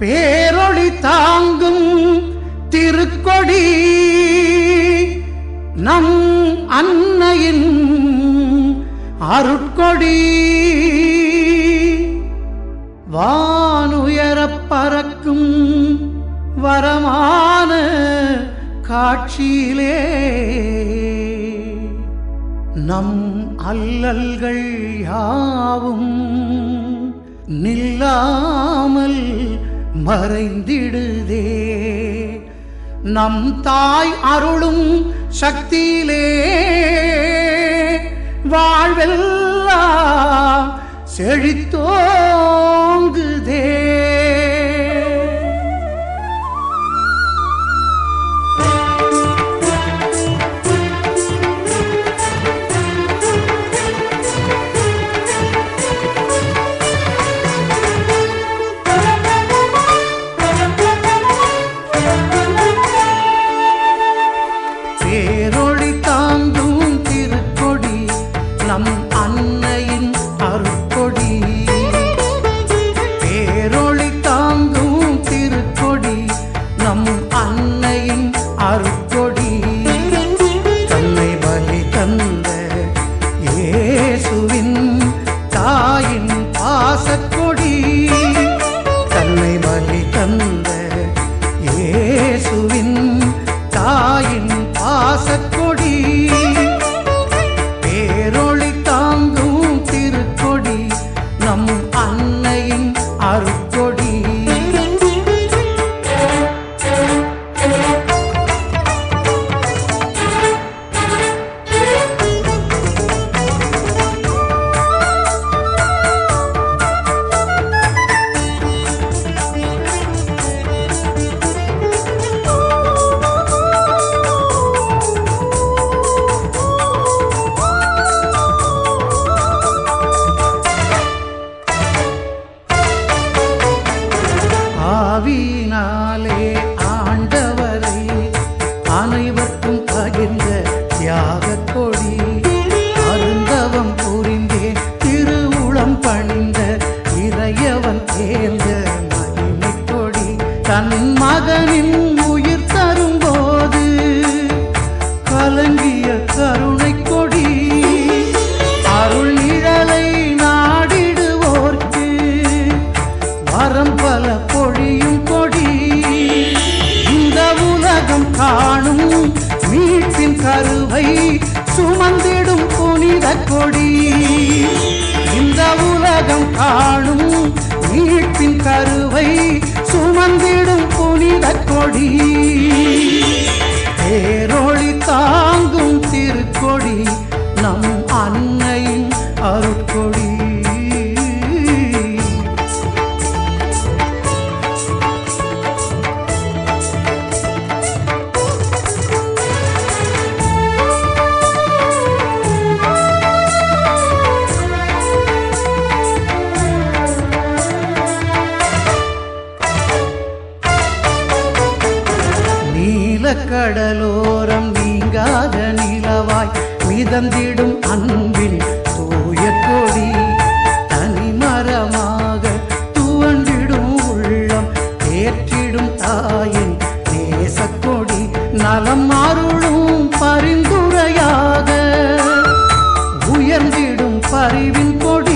பேரொளி தாங்கும் திருக்கொடி நம் அன்னையின் அருட்கொடி வானுயரப் பறக்கும் வரமான காட்சியிலே நம் அல்லல்கள் யாவும் நில்லாமல் மறைந்திடுதே நம் தாய் அருளும் சக்தியிலே வாழ்வெல்லாம் செழித்தோங்குதே பேரொளி தாங்கும் திருக்கொடி நம் அன்னையின் அருட்கொடி பேரொளி தாங்கும் திருக்கொடி நம் அன்னையின் அருட்கொடி தன்னை பலி தந்த இயேசுவின் தாயின் பாசக்கொடி தன்னை பலி தந்த இயேசுவின் தாயின் பாசக்கொடி பேரொளி தாங்கும் திருக்கொடி நம் அன்னையின் அருக்கொடி ஆவியினாலே ஆண்டவரை அனைவருக்கும் பகிர்ந்த தியாக கொடி அருந்தவம் புரிந்தே திருவுளம் பணிந்த இறையவன் தேர்ந்த மகிமை கொடி தன் மகனின் உயிர் தரும்போது கலங்கிய கருணை கொடி அருள் நிழலை நாடிடுவோர்க்கு வரம் பல பொழியும் கொடி இந்த உலகம் காணும் மீட்பின் கருவை சுமந்திடும் புனித கொடி இந்த உலகம் காணும் மீட்பின் கருவை சுமந்திடும் புனித கொடி பேரொளி தாங்கும் திருக்கொடி நம் அன்னையின் அருட்கொடி நீலக்கடலோரம் நீங்காத நிலவாய் மிதந்திடும் அன்பின் தூய கொடி தனிமரமாக துவண்டிடும் உள்ளம் ஏற்றிடும் தாயின் நேசக்கொடி நலம் அருளும் பரிந்துரையாக உயர்ந்திடும் பரிவின் கொடி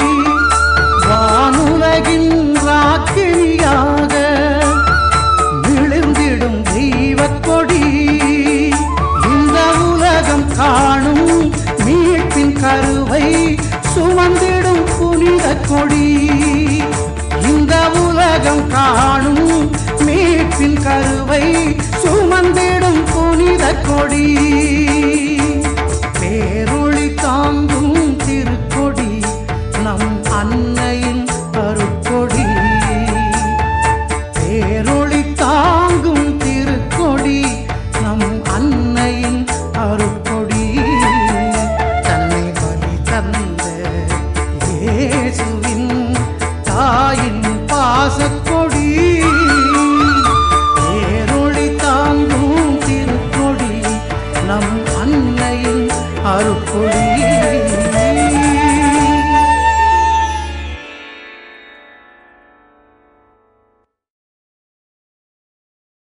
வானுலகின் ராக்கினியாக விழுந்திடும் தெய்வக் கொடி இந்த உலகம் காணும் மீட்பின் கருவை சுமந்திடும் புனித கொடி இந்த உலகம் காணும் மீட்பின் கருவை சுமந்திடும் புனித கொடி பேரொளி தாங்கும் திருக்கொடி நம் அன்னையின் அருட்கொடி பேரொளி தாங்கும் திருக்கொடி நம் அன்னையின் அருட்கொடி தன்னை பலி தந்த இயேசுவின் தாயின் பாசக்கொடி